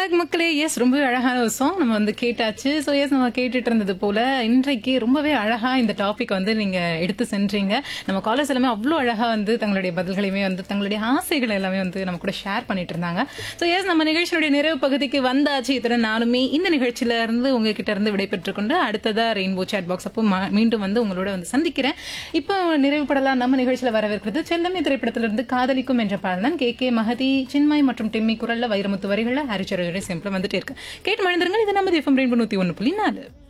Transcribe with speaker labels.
Speaker 1: back மக்களே S ரொம்பவே அழகான ஒரு சாங் நம்ம வந்து கேட்டாச்சு ஸோ எஸ் நம்ம கேட்டுட்டு இருந்தது போல இன்றைக்கு ரொம்பவே அழகா இந்த டாபிக் வந்து நீங்க எடுத்து சென்றீங்க நம்ம காலேஜ் எல்லாமே அவ்வளோ அழகா வந்து தங்களுடைய பதில்களையுமே வந்து தங்களுடைய ஆசைகள் எல்லாமே வந்து நம்ம கூட ஷேர் பண்ணிட்டு இருந்தாங்க ஸோ எஸ் நம்ம நிகழ்ச்சியுடைய நிறைவு பகுதிக்கு வந்தாச்சு இத்தனை நானுமே இந்த நிகழ்ச்சியில இருந்து உங்ககிட்ட இருந்து விடைபெற்றுக் கொண்டு அடுத்ததா ரெயின்போ சேட் பாக்ஸ் அப்போ ம- மீண்டும் வந்து உங்களோட வந்து சந்திக்கிறேன் இப்போ நிறைவுபடலாம் நம்ம நிகழ்ச்சியில வரவிருக்கிறது செல்லமே திரைப்படத்திலிருந்து காதலிக்கும் என்ற பாடல் கே கே மகதி சின்மய் மற்றும் டிம்மி குரல்ல வைரமுத்து வரிகள்ல ஹரிச்சரோட சிம்பிள் வந்துட்டே இருக்கு கேட்டு மழுந்துருங்க இது நம்ம எஃப்எம் ரெயின்போ நூத்தி ஒன்று புள்ளி நாலு